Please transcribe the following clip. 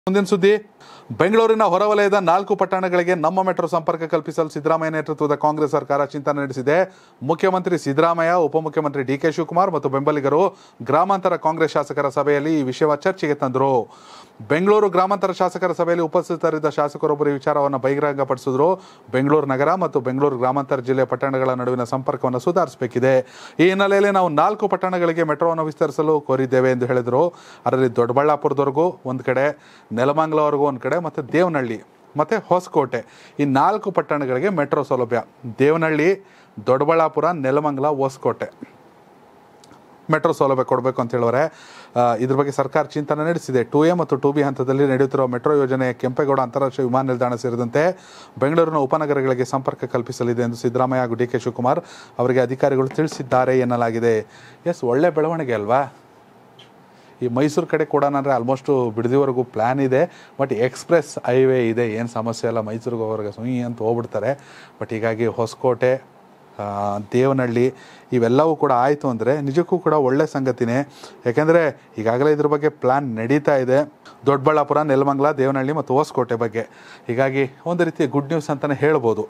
ಮುಂದಿನ ಸುದ್ದಿ ಬೆಂಗಳೂರಿನ ಹೊರವಲಯದ ನಾಲ್ಕು ಪಟ್ಟಣಗಳಿಗೆ ನಮ್ಮ ಮೆಟ್ರೋ ಸಂಪರ್ಕ ಕಲ್ಪಿಸಲು ಸಿದ್ದರಾಮಯ್ಯ ನೇತೃತ್ವದ ಕಾಂಗ್ರೆಸ್ ಸರ್ಕಾರ ಚಿಂತನೆ ನಡೆಸಿದೆ ಮುಖ್ಯಮಂತ್ರಿ ಸಿದ್ದರಾಮಯ್ಯ ಉಪಮುಖ್ಯಮಂತ್ರಿ ಡಿ ಕೆ ಶಿವಕುಮಾರ್ ಮತ್ತು ಬೆಂಬಲಿಗರು ಗ್ರಾಮಾಂತರ ಕಾಂಗ್ರೆಸ್ ಶಾಸಕರ ಸಭೆಯಲ್ಲಿ ಈ ವಿಷಯವ ಚರ್ಚೆಗೆ ತಂದರು ಬೆಂಗಳೂರು ಗ್ರಾಮಾಂತರ ಶಾಸಕರ ಸಭೆಯಲ್ಲಿ ಉಪಸ್ಥಿತರಿದ್ದ ಶಾಸಕರೊಬ್ಬರು ಈ ವಿಚಾರವನ್ನು ಬಹಿರಂಗಪಡಿಸಿದ್ರು ಬೆಂಗಳೂರು ನಗರ ಮತ್ತು ಬೆಂಗಳೂರು ಗ್ರಾಮಾಂತರ ಜಿಲ್ಲೆ ಪಟ್ಟಣಗಳ ನಡುವಿನ ಸಂಪರ್ಕವನ್ನು ಸುಧಾರಿಸಬೇಕಿದೆ ಈ ಹಿನ್ನೆಲೆಯಲ್ಲಿ ನಾವು ನಾಲ್ಕು ಪಟ್ಟಣಗಳಿಗೆ ಮೆಟ್ರೋವನ್ನು ವಿಸ್ತರಿಸಲು ಕೋರಿದ್ದೇವೆ ಎಂದು ಹೇಳಿದರು ಅದರಲ್ಲಿ ದೊಡ್ಡಬಳ್ಳಾಪುರದವರೆಗೂ ಒಂದು ಕಡೆ ನೆಲಮಂಗಲವರೆಗೂ ಒಂದು ಕಡೆ ಮತ್ತು ದೇವನಹಳ್ಳಿ ಮತ್ತು ಹೊಸಕೋಟೆ ಈ ನಾಲ್ಕು ಪಟ್ಟಣಗಳಿಗೆ ಮೆಟ್ರೋ ಸೌಲಭ್ಯ ದೇವನಹಳ್ಳಿ ದೊಡ್ಡಬಳ್ಳಾಪುರ ನೆಲಮಂಗಲ ಹೊಸಕೋಟೆ ಮೆಟ್ರೋ ಸೌಲಭ್ಯ ಕೊಡಬೇಕು ಅಂತ ಹೇಳಿದ್ರೆ ಆ, ಇದ್ರ ಬಗ್ಗೆ ಸರ್ಕಾರ ಚಿಂತನೆ ನಡೆಸಿದೆ ಟು ಎ ಮತ್ತು ಟು ಬಿ ಹಂತದಲ್ಲಿ ನಡೆಯುತ್ತಿರುವ ಮೆಟ್ರೋ ಯೋಜನೆ ಕೆಂಪೇಗೌಡ ಅಂತಾರಾಷ್ಟ್ರೀಯ ವಿಮಾನ ನಿಲ್ದಾಣ ಸೇರಿದಂತೆ ಬೆಂಗಳೂರಿನ ಉಪನಗರಗಳಿಗೆ ಸಂಪರ್ಕ ಕಲ್ಪಿಸಲಿದೆ ಎಂದು ಸಿದ್ದರಾಮಯ್ಯ ಹಾಗೂ ಡಿ ಕೆ ಶಿವಕುಮಾರ್ ಅವರಿಗೆ ಅಧಿಕಾರಿಗಳು ತಿಳಿಸಿದ್ದಾರೆ ಎನ್ನಲಾಗಿದೆ ಎಸ್ ಒಳ್ಳೆ ಬೆಳವಣಿಗೆ ಅಲ್ವಾ ಈ ಮೈಸೂರು ಕಡೆ ಕೊಡೋಣ ಅಂದರೆ ಆಲ್ಮೋಸ್ಟು ಬಿಡದಿವರೆಗೂ ಪ್ಲ್ಯಾನ್ ಇದೆ ಬಟ್ ಎಕ್ಸ್ಪ್ರೆಸ್ ಹೈವೇ ಇದೆ ಏನು ಸಮಸ್ಯೆ ಇಲ್ಲ ಮೈಸೂರಿಗೆ ಹೋಗೋರಿಗೆ ಸುಯಿ ಅಂತ ಹೋಗ್ಬಿಡ್ತಾರೆ ಬಟ್ ಹೀಗಾಗಿ ಹೊಸಕೋಟೆ ಆ, ದೇವನಹಳ್ಳಿ ಇವೆಲ್ಲವೂ ಕೂಡ ಆಯಿತು ಅಂದರೆ ನಿಜಕ್ಕೂ ಕೂಡ ಒಳ್ಳೆ ಸಂಗತಿನೇ ಯಾಕೆಂದರೆ ಈಗಾಗಲೇ ಇದ್ರ ಬಗ್ಗೆ ಪ್ಲ್ಯಾನ್ ನಡೀತಾ ಇದೆ ದೊಡ್ಡಬಳ್ಳಾಪುರ ನೆಲಮಂಗಲ ದೇವನಹಳ್ಳಿ ಮತ್ತು ಹೊಸಕೋಟೆ ಬಗ್ಗೆ ಹೀಗಾಗಿ ಒಂದು ರೀತಿಯ ಗುಡ್ ನ್ಯೂಸ್ ಅಂತಲೇ ಹೇಳ್ಬೋದು